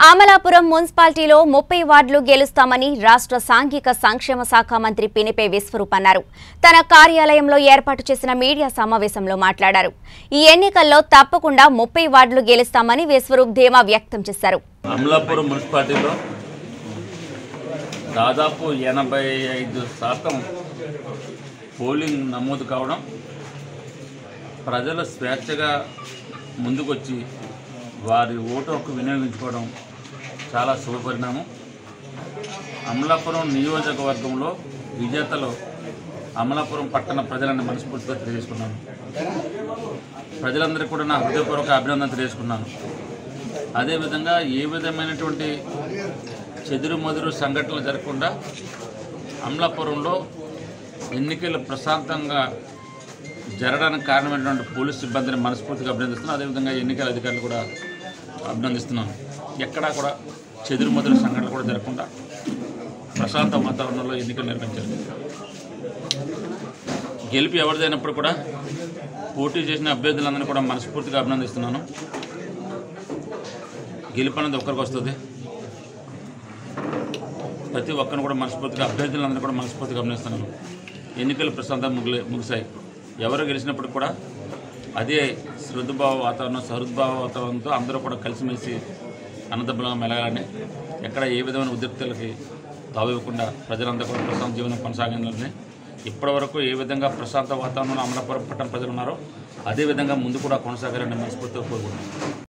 అమలాపురం మున్సిపాలిటీలో ముప్పై వార్డులు గెలుస్తామని రాష్ట్ర సాంఘిక సంక్షేమ శాఖ మంత్రి పినిపే విశ్వరూప్ అన్నారు తన కార్యాలయంలో ఏర్పాటు చేసిన మీడియా సమావేశంలో మాట్లాడారు ఈ ఎన్నికల్లో తప్పకుండా ముప్పై వార్డులు గెలుస్తామని విశ్వరూప్ ధీమా వ్యక్తం చేశారు అమలాపురం మున్సిపాలిటీలో దాదాపు ఎనభై ఐదు శాతం పోలింగ్ నమోదు కావడం ప్రజలు స్వేచ్ఛగా ముందుకొచ్చి వారి ఓటు హక్కు వినియోగించుకోవడం చాలా శుభపరిణామం అమలాపురం నియోజకవర్గంలో విజేతలు అమలాపురం పట్టణ ప్రజలను మనస్ఫూర్తిగా తెలియజేసుకున్నాను ప్రజలందరికీ కూడా నా హృదయపూర్వక అభినందన తెలియజేసుకున్నాను అదేవిధంగా ఏ విధమైనటువంటి చెదురు మదురు సంఘటనలు జరగకుండా అమలాపురంలో ఎన్నికలు ప్రశాంతంగా జరగడానికి కారణమైనటువంటి పోలీస్ సిబ్బందిని మనస్ఫూర్తిగా అభినందిస్తున్నాను అదేవిధంగా ఎన్నికల అధికారులు కూడా అభినందిస్తున్నాను ఎక్కడా కూడా చెదురు మదురు సంఘటనలు కూడా జరగకుండా ప్రశాంత వాతావరణంలో ఎన్నికలు నిర్వహించారు గెలుపు ఎవరిదైనప్పుడు కూడా పోటీ చేసిన అభ్యర్థులందరినీ కూడా మనస్ఫూర్తిగా అభినందిస్తున్నాను గెలుపు అనేది ఒక్కరికి వస్తుంది ప్రతి ఒక్కరిని కూడా మనస్ఫూర్తిగా అభ్యర్థులందరూ కూడా మనస్ఫూర్తిగా గమనిస్తున్నాను ఎన్నికలు ప్రశాంతంగా ముగిలే ముగిశాయి ఎవరు గెలిచినప్పుడు కూడా అదే శృద్ధభావ వాతావరణం సహృద్భావ వాతావరణంతో అందరూ కూడా కలిసిమెలిసి అన్నదమ్ములుగా మెలగాలని ఎక్కడ ఏ విధమైన ఉద్రిక్తలకి తావివ్వకుండా ప్రజలందరూ కూడా ప్రశాంత జీవనం కొనసాగాలని ఇప్పటివరకు ఏ విధంగా ప్రశాంత వాతావరణంలో అమలాపురం పట్టణ ప్రజలు ఉన్నారో అదే విధంగా ముందు కూడా కొనసాగాలని మనస్ఫూర్తిగా కోరుకుంటున్నాను